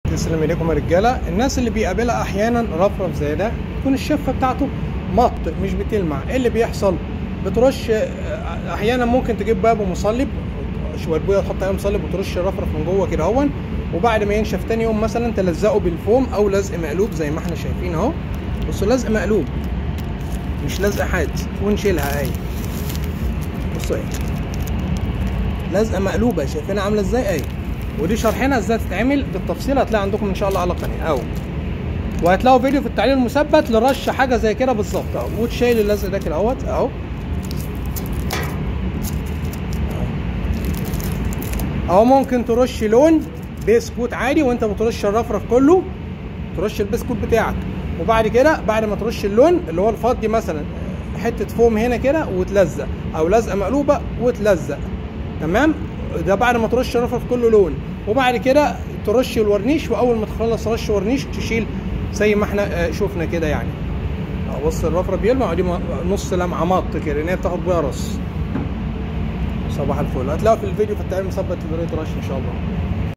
تسلم ايديكم يا رجاله الناس اللي بيقابلها احيانا رفرف زي ده تكون الشفه بتاعته مط مش بتلمع ايه اللي بيحصل بترش احيانا ممكن تجيب باب مصلب شويه بويه تحط عليه مصلب وترش الرفرف من جوه كده اهون وبعد ما ينشف تاني يوم مثلا تلزقه بالفوم او لزق مقلوب زي ما احنا شايفين اهو بصوا لزق مقلوب مش لزق حاد ونشيلها اهي بصوا اهي لزقه مقلوبه شايفينها عامله ازاي اهي ودي شرحنا ازاي تتعمل بالتفصيل هتلاقي عندكم ان شاء الله على القناه اهو وهتلاقوا فيديو في التعليق المثبت لرش حاجه زي كده بالظبط اهو وتشيل اللزق ده كده اهوت اهو او ممكن ترش لون بسكوت عادي وانت بترش الرفرف كله ترش البسكوت بتاعك وبعد كده بعد ما ترش اللون اللي هو الفضي مثلا حته فوم هنا كده وتلزق او لزقه مقلوبه وتلزق تمام ده بعد ما ترش الرفرف كله لون وبعد كده ترش الورنيش واول ما تخلص رش ورنيش تشيل زي ما احنا شفنا كده يعني بص الرفرف بيلمع ودي نص لمعه مط كده ان هي بتاخد بيها رص صباح الفل هتلاقوا في الفيديو في التعليم مثبت طريقه رش ان شاء الله